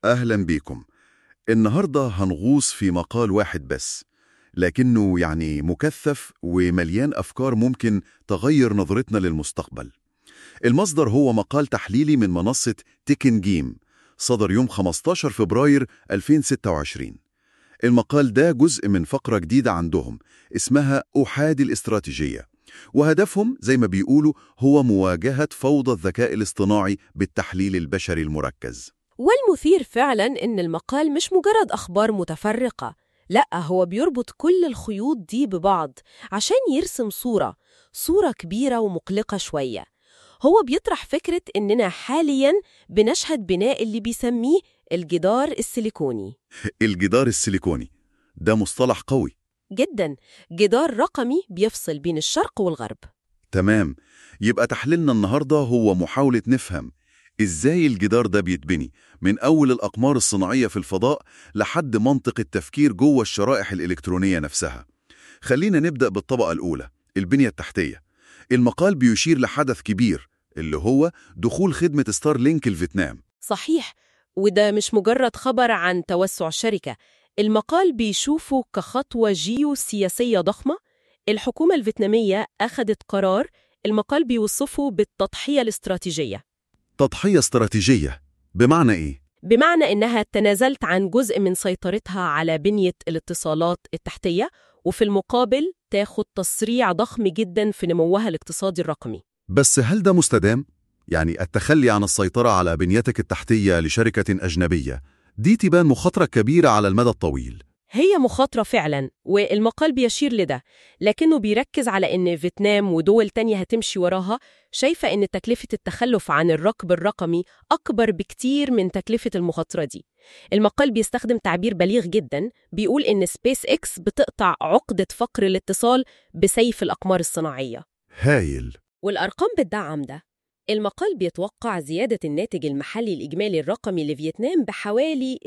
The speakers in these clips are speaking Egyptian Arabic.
أهلا بيكم النهاردة هنغوص في مقال واحد بس لكنه يعني مكثف ومليان أفكار ممكن تغير نظرتنا للمستقبل المصدر هو مقال تحليلي من منصة تيكن جيم صدر يوم 15 فبراير 2026 المقال ده جزء من فقرة جديدة عندهم اسمها أحادي الاستراتيجية وهدفهم زي ما بيقولوا هو مواجهة فوضى الذكاء الاصطناعي بالتحليل البشري المركز والمثير فعلا إن المقال مش مجرد أخبار متفرقة لأ هو بيربط كل الخيوط دي ببعض عشان يرسم صورة صورة كبيرة ومقلقة شوية هو بيطرح فكرة إننا حالياً بنشهد بناء اللي بيسميه الجدار السيليكوني الجدار السيليكوني ده مصطلح قوي جداً جدار رقمي بيفصل بين الشرق والغرب تمام يبقى تحليلنا النهاردة هو محاولة نفهم إزاي الجدار ده بيتبني من أول الأقمار الصناعية في الفضاء لحد منطق التفكير جوه الشرائح الإلكترونية نفسها خلينا نبدأ بالطبقة الأولى البنية التحتية المقال بيشير لحدث كبير اللي هو دخول خدمة ستار لينك الفيتنام صحيح وده مش مجرد خبر عن توسع الشركة المقال بيشوفه كخطوة جيوسياسية ضخمة الحكومة الفيتنامية أخذت قرار المقال بيوصفه بالتضحية الاستراتيجية تضحية استراتيجية بمعنى إيه؟ بمعنى إنها تنازلت عن جزء من سيطرتها على بنية الاتصالات التحتية وفي المقابل تاخد تصريع ضخم جدا في نموها الاقتصادي الرقمي بس هل ده مستدام؟ يعني التخلي عن السيطرة على بنيتك التحتية لشركة أجنبية دي تبان مخاطرة كبيرة على المدى الطويل هي مخاطرة فعلا والمقال بيشير لده لكنه بيركز على إن فيتنام ودول تانية هتمشي وراها شايفة إن تكلفة التخلف عن الركب الرقمي أكبر بكتير من تكلفة المخاطرة دي المقال بيستخدم تعبير بليغ جدا بيقول إن سبيس إكس بتقطع عقدة فقر الاتصال بسيف الأقمار الصناعية هايل والأرقام بتدعم ده المقال بيتوقع زيادة الناتج المحلي الإجمالي الرقمي لفيتنام بحوالي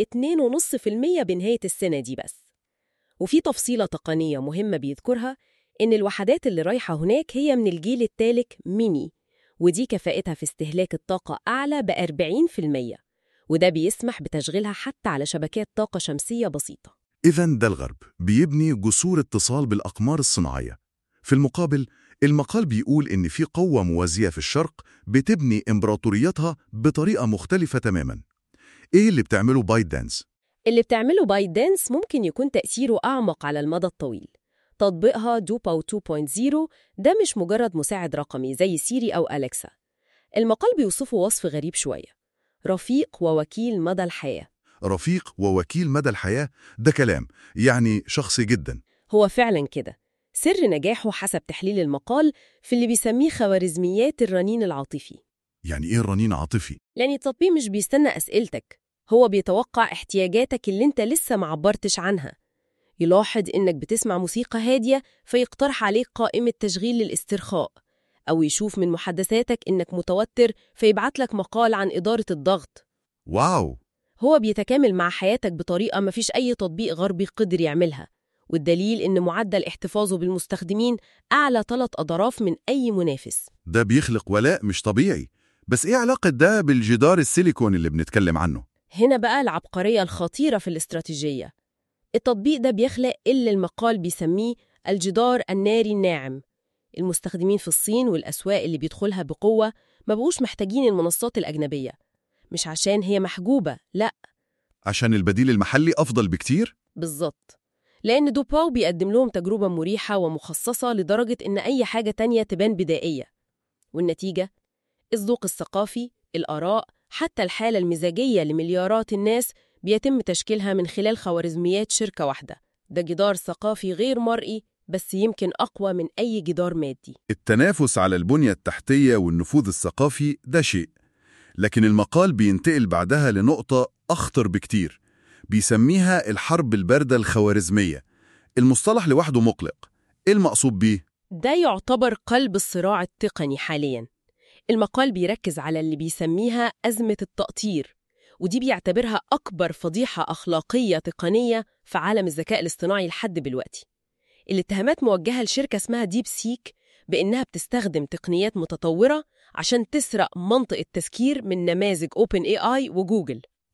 2.5% بنهاية السنة دي بس وفي تفصيلة تقنية مهمة بيذكرها إن الوحدات اللي رايحة هناك هي من الجيل الثالث ميني ودي كفاءتها في استهلاك الطاقة أعلى ب 40% وده بيسمح بتشغيلها حتى على شبكات طاقة شمسية بسيطة إذا ده الغرب بيبني جسور اتصال بالأقمار الصناعية في المقابل المقال بيقول إن في قوة موازية في الشرق بتبني إمبراطوريتها بطريقة مختلفة تماماً إيه اللي بتعمله بايت دانس؟ اللي بتعمله بايت دانس ممكن يكون تأثيره أعمق على المدى الطويل تطبيقها دوباو 2.0 ده مش مجرد مساعد رقمي زي سيري أو أليكسا المقال بيوصفه وصف غريب شوية رفيق ووكيل مدى الحياة رفيق ووكيل مدى الحياة ده كلام يعني شخصي جداً هو فعلا كده سر نجاحه حسب تحليل المقال في اللي بيسميه خوارزميات الرنين العاطفي يعني إيه الرنين عاطفي؟ لأن التطبيق مش بيستنى أسئلتك هو بيتوقع احتياجاتك اللي انت لسه معبرتش عنها يلاحظ إنك بتسمع موسيقى هادية فيقترح عليك قائمة تشغيل للاسترخاء أو يشوف من محادثاتك إنك متوتر فيبعت لك مقال عن إدارة الضغط واو هو بيتكامل مع حياتك بطريقة مفيش أي تطبيق غربي قدر يعملها والدليل إن معدل احتفاظه بالمستخدمين أعلى ثلاث أضعاف من أي منافس ده بيخلق ولاء مش طبيعي بس إيه علاقة ده بالجدار السيليكون اللي بنتكلم عنه؟ هنا بقى العبقرية الخطيرة في الاستراتيجية التطبيق ده بيخلق اللي المقال بيسميه الجدار الناري الناعم المستخدمين في الصين والأسواق اللي بيدخلها بقوة ما بقوش محتاجين المنصات الأجنبية مش عشان هي محجوبة لأ عشان البديل المحلي أفضل بكتير؟ بالظبط لأن دوباو بيقدم لهم تجربة مريحة ومخصصة لدرجة إن أي حاجة تانية تبان بدائية والنتيجة الذوق الثقافي، الآراء، حتى الحالة المزاجية لمليارات الناس بيتم تشكيلها من خلال خوارزميات شركة واحدة ده جدار ثقافي غير مرئي بس يمكن أقوى من أي جدار مادي التنافس على البنية التحتية والنفوذ الثقافي ده شيء لكن المقال بينتقل بعدها لنقطة أخطر بكتير بيسميها الحرب الباردة الخوارزمية المصطلح لوحده مقلق إيه المقصود بيه؟ ده يعتبر قلب الصراع التقني حالياً المقال بيركز على اللي بيسميها أزمة التقطير ودي بيعتبرها أكبر فضيحة أخلاقية تقنية في عالم الذكاء الاصطناعي لحد دلوقتي الاتهامات موجهة لشركة اسمها ديب سيك بإنها بتستخدم تقنيات متطورة عشان تسرق منطق التذكير من نماذج أوبن اي آي وجوجل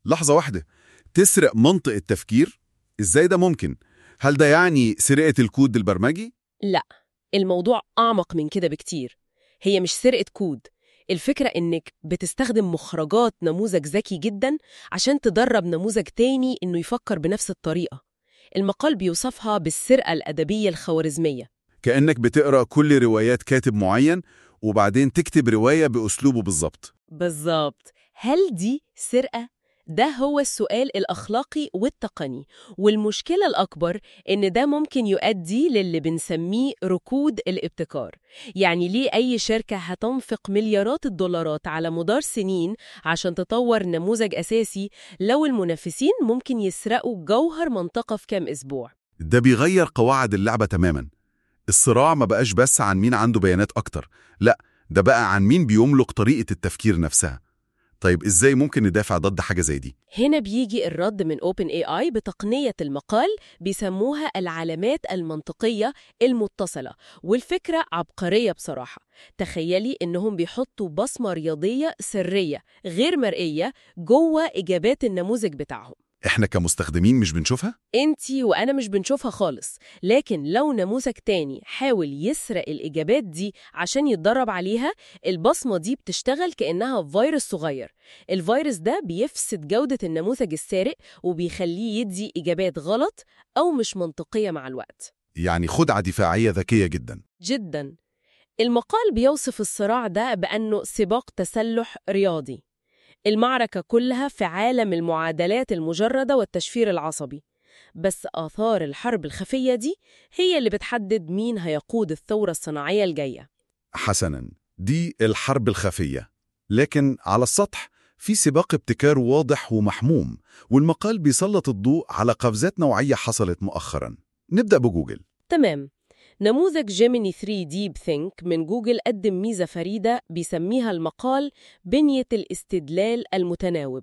لحظة واحدة تسرق منطق التفكير؟ إزاي ده ممكن؟ هل ده يعني سرقة الكود البرمجي؟ لا الموضوع أعمق من كده بكتير هي مش سرقة كود الفكرة إنك بتستخدم مخرجات نموذج ذكي جدا عشان تدرب نموذج تاني إنه يفكر بنفس الطريقة المقال بيوصفها بالسرقة الأدبية الخوارزمية كأنك بتقرأ كل روايات كاتب معين وبعدين تكتب رواية بأسلوبه بالظبط بالظبط هل دي سرقة؟ ده هو السؤال الأخلاقي والتقني والمشكلة الأكبر إن ده ممكن يؤدي للي بنسميه ركود الابتكار يعني ليه أي شركة هتنفق مليارات الدولارات على مدار سنين عشان تطور نموذج أساسي لو المنافسين ممكن يسرقوا جوهر منطقة في كام أسبوع ده بيغير قواعد اللعبة تماما الصراع ما بقاش بس عن مين عنده بيانات أكتر لا ده بقى عن مين بيملك طريقة التفكير نفسها طيب إزاي ممكن ندافع ضد حاجة زي دي؟ هنا بيجي الرد من OpenAI بتقنية المقال بيسموها العلامات المنطقية المتصلة والفكرة عبقرية بصراحة تخيلي إنهم بيحطوا بصمة رياضية سرية غير مرئية جوه إجابات النموذج بتاعهم إحنا كمستخدمين مش بنشوفها؟ انتي وأنا مش بنشوفها خالص لكن لو نموذج تاني حاول يسرق الإجابات دي عشان يتدرب عليها البصمة دي بتشتغل كأنها فيروس صغير الفيروس ده بيفسد جودة النموذج السارق وبيخليه يدي إجابات غلط أو مش منطقية مع الوقت يعني خدعة دفاعية ذكية جدا جدا المقال بيوصف الصراع ده بأنه سباق تسلح رياضي المعركة كلها في عالم المعادلات المجردة والتشفير العصبي بس آثار الحرب الخفية دي هي اللي بتحدد مين هيقود الثورة الصناعية الجاية حسنا دي الحرب الخفية لكن على السطح في سباق ابتكار واضح ومحموم والمقال بيسلط الضوء على قفزات نوعية حصلت مؤخرا نبدأ بجوجل تمام نموذج جيميني 3 ديب ثينك من جوجل قدم ميزة فريدة بيسميها المقال بنية الاستدلال المتناوب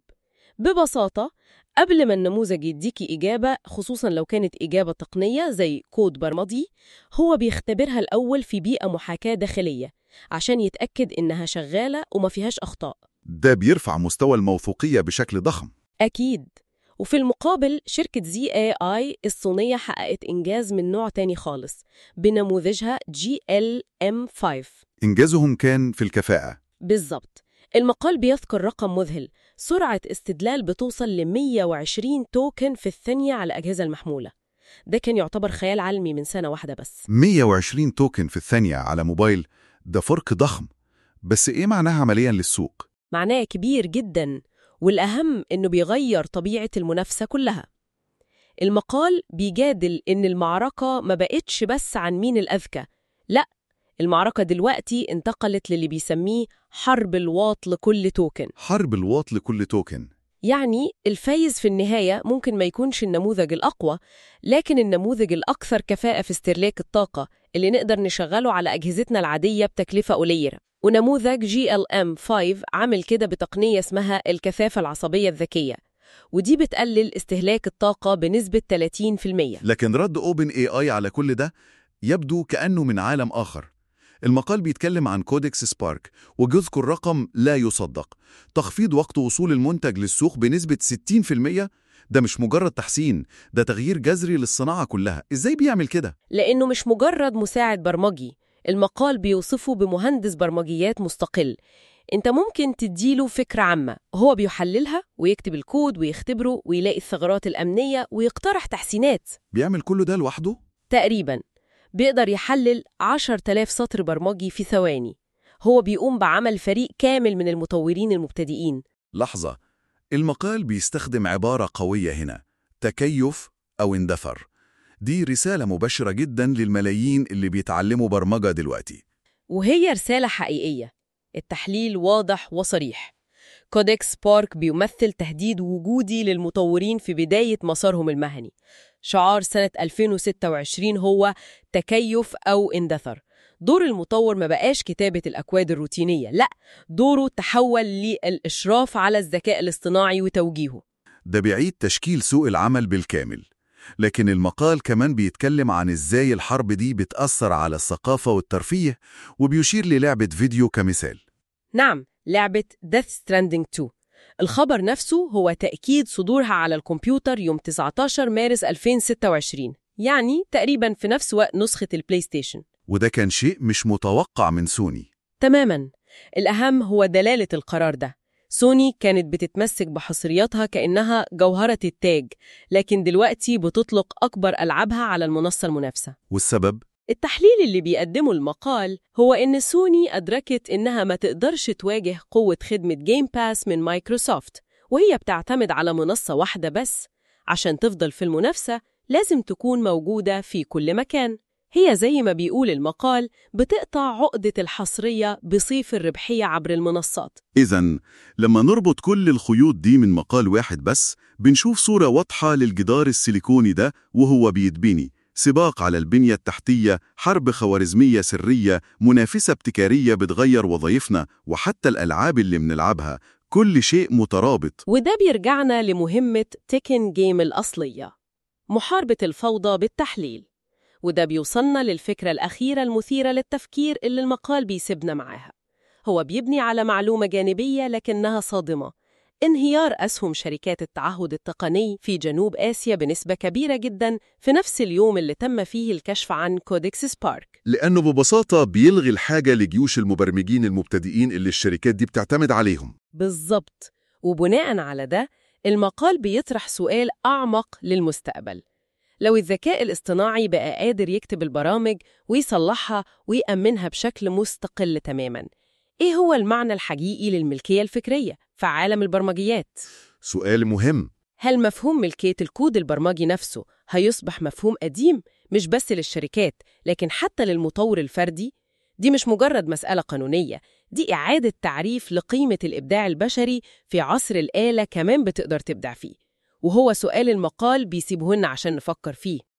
ببساطة قبل ما النموذج يديكي إجابة خصوصا لو كانت إجابة تقنية زي كود برمجي هو بيختبرها الأول في بيئة محاكاة داخلية عشان يتأكد إنها شغالة وما فيهاش أخطاء ده بيرفع مستوى الموثوقية بشكل ضخم أكيد وفي المقابل شركة زي اي اي الصينية حققت إنجاز من نوع تاني خالص بنموذجها GLM5 إنجازهم كان في الكفاءة بالظبط المقال بيذكر رقم مذهل سرعة استدلال بتوصل ل 120 توكن في الثانية على الأجهزة المحمولة ده كان يعتبر خيال علمي من سنة واحدة بس 120 توكن في الثانية على موبايل ده فرق ضخم بس إيه معناها عمليا للسوق؟ معناه كبير جدا والأهم إنه بيغير طبيعة المنافسة كلها المقال بيجادل إن المعركة ما بقتش بس عن مين الأذكى لا المعركة دلوقتي انتقلت للي بيسميه حرب الواط لكل توكن حرب الواط لكل توكن يعني الفايز في النهاية ممكن ما يكونش النموذج الأقوى لكن النموذج الأكثر كفاءة في استهلاك الطاقة اللي نقدر نشغله على أجهزتنا العادية بتكلفة قليلة ونموذج GLM5 عامل كده بتقنية اسمها الكثافة العصبية الذكية ودي بتقلل استهلاك الطاقة بنسبة 30% لكن رد اوبن اي اي على كل ده يبدو كأنه من عالم آخر المقال بيتكلم عن كودكس سبارك وبيذكر رقم لا يصدق تخفيض وقت وصول المنتج للسوق بنسبة 60% ده مش مجرد تحسين ده تغيير جذري للصناعة كلها إزاي بيعمل كده؟ لأنه مش مجرد مساعد برمجي المقال بيوصفه بمهندس برمجيات مستقل انت ممكن تديله فكرة عامة هو بيحللها ويكتب الكود ويختبره ويلاقي الثغرات الأمنية ويقترح تحسينات بيعمل كل ده لوحده؟ تقريبا بيقدر يحلل 10,000 سطر برمجي في ثواني هو بيقوم بعمل فريق كامل من المطورين المبتدئين لحظة المقال بيستخدم عبارة قوية هنا تكيف أو اندثر دي رسالة مباشرة جدا للملايين اللي بيتعلموا برمجة دلوقتي وهي رسالة حقيقية التحليل واضح وصريح كودكس بارك بيمثل تهديد وجودي للمطورين في بداية مسارهم المهني شعار سنة 2026 هو تكيف أو اندثر دور المطور ما بقاش كتابة الأكواد الروتينية لا دوره تحول للإشراف على الذكاء الاصطناعي وتوجيهه ده بيعيد تشكيل سوق العمل بالكامل لكن المقال كمان بيتكلم عن ازاي الحرب دي بتأثر على الثقافة والترفيه وبيشير للعبة فيديو كمثال نعم لعبة Death Stranding 2 الخبر نفسه هو تأكيد صدورها على الكمبيوتر يوم 19 مارس 2026 يعني تقريبا في نفس وقت نسخة البلاي ستيشن وده كان شيء مش متوقع من سوني تماما الأهم هو دلالة القرار ده سوني كانت بتتمسك بحصرياتها كأنها جوهرة التاج لكن دلوقتي بتطلق أكبر ألعابها على المنصة المنافسة والسبب التحليل اللي بيقدمه المقال هو إن سوني أدركت إنها ما تقدرش تواجه قوة خدمة جيم باس من مايكروسوفت وهي بتعتمد على منصة واحدة بس عشان تفضل في المنافسة لازم تكون موجودة في كل مكان هي زي ما بيقول المقال بتقطع عقدة الحصرية بصيف الربحية عبر المنصات إذا لما نربط كل الخيوط دي من مقال واحد بس بنشوف صورة واضحة للجدار السيليكوني ده وهو بيتبني سباق على البنية التحتية حرب خوارزمية سرية منافسة ابتكارية بتغير وظائفنا وحتى الألعاب اللي بنلعبها كل شيء مترابط وده بيرجعنا لمهمة تيكن جيم الأصلية محاربة الفوضى بالتحليل وده بيوصلنا للفكرة الأخيرة المثيرة للتفكير اللي المقال بيسيبنا معاها هو بيبني على معلومة جانبية لكنها صادمة انهيار أسهم شركات التعهد التقني في جنوب آسيا بنسبة كبيرة جدا في نفس اليوم اللي تم فيه الكشف عن كودكس سبارك لأنه ببساطة بيلغي الحاجة لجيوش المبرمجين المبتدئين اللي الشركات دي بتعتمد عليهم بالظبط وبناء على ده المقال بيطرح سؤال أعمق للمستقبل لو الذكاء الاصطناعي بقى قادر يكتب البرامج ويصلحها ويأمنها بشكل مستقل تماما إيه هو المعنى الحقيقي للملكية الفكرية في عالم البرمجيات؟ سؤال مهم هل مفهوم ملكية الكود البرمجي نفسه هيصبح مفهوم قديم مش بس للشركات لكن حتى للمطور الفردي؟ دي مش مجرد مسألة قانونية دي إعادة تعريف لقيمة الإبداع البشري في عصر الآلة كمان بتقدر تبدع فيه وهو سؤال المقال بيسيبهن عشان نفكر فيه